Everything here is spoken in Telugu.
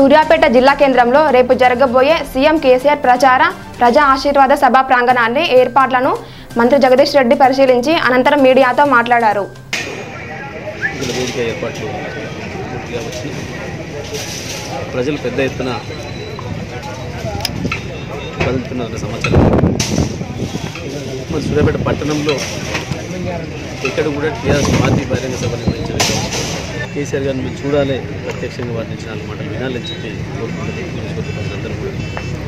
సూర్యాపేట జిల్లా కేంద్రంలో రేపు జరగబోయే సీఎం కేసీఆర్ ప్రచార ప్రజా ఆశీర్వాద సభ ప్రాంగణాన్ని ఏర్పాట్లను మంత్రి జగదీష్ రెడ్డి పరిశీలించి అనంతరం మీడియాతో మాట్లాడారు ఇక్కడ వేదిక ఏర్పాట్లు పూర్తిగా వచ్చి ప్రజలు పెద్ద ఎత్తున కదులుతున్న సమాచారం మన సూర్యాపేట పట్టణంలో ఇక్కడ కూడా టీఆర్ఎస్ పార్టీ బహిరంగ సభ నిర్వహించలేదు కేసీఆర్ గారిని మీరు చూడాలి ప్రత్యక్షంగా వారి నుంచి నాలుగు మాటలు వినాలని చెప్పి కోరుకుంటున్నారు నియోజకవర్గ ప్రజలందరూ కూడా